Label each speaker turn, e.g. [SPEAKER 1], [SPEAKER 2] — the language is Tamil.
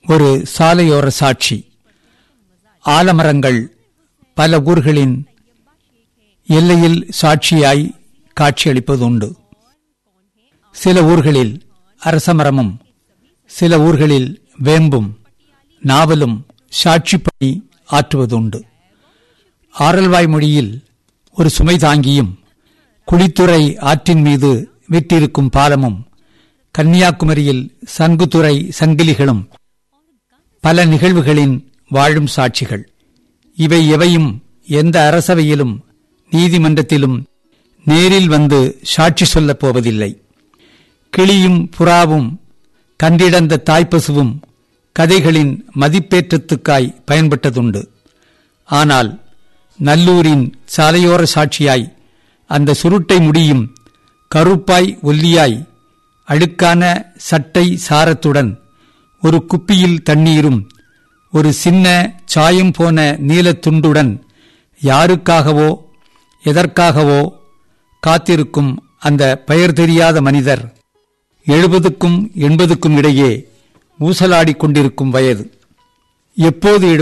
[SPEAKER 1] ஒரு சாலையோர சாட்சி ஆலமரங்கள் பல ஊர்களின் எல்லையில் சாட்சியாய் காட்சியளிப்பதுண்டு சில ஊர்களில் அரசமரமும் சில ஊர்களில் வேம்பும் நாவலும் சாட்சிப்பணி ஆற்றுவதுண்டு ஆரல்வாய் மொழியில் ஒரு சுமை தாங்கியும் குளித்துறை ஆற்றின் மீது விட்டிருக்கும் பாலமும் கன்னியாகுமரியில் சங்குத்துறை சங்கிலிகளும் பல நிகழ்வுகளின் வாழும் சாட்சிகள் இவை எவையும் எந்த அரசவையிலும் நீதிமன்றத்திலும் நேரில் வந்து சாட்சி சொல்லப் போவதில்லை கிளியும் புறாவும் கண்டிடந்த தாய்ப்பசுவும் கதைகளின் மதிப்பேற்றத்துக்காய் பயன்பட்டதுண்டு ஆனால் நல்லூரின் சாலையோர சாட்சியாய் அந்த சுருட்டை முடியும் கருப்பாய் ஒல்லியாய் அழுக்கான சட்டை சாரத்துடன் ஒரு குப்பியில் தண்ணீரும் ஒரு சின்ன சாயம் போன நீலத்துண்டுடன் யாருக்காகவோ எதற்காகவோ காத்திருக்கும் அந்த பெயர் தெரியாத மனிதர் எழுபதுக்கும் எண்பதுக்கும் இடையே ஊசலாடிக் கொண்டிருக்கும் வயது எப்போது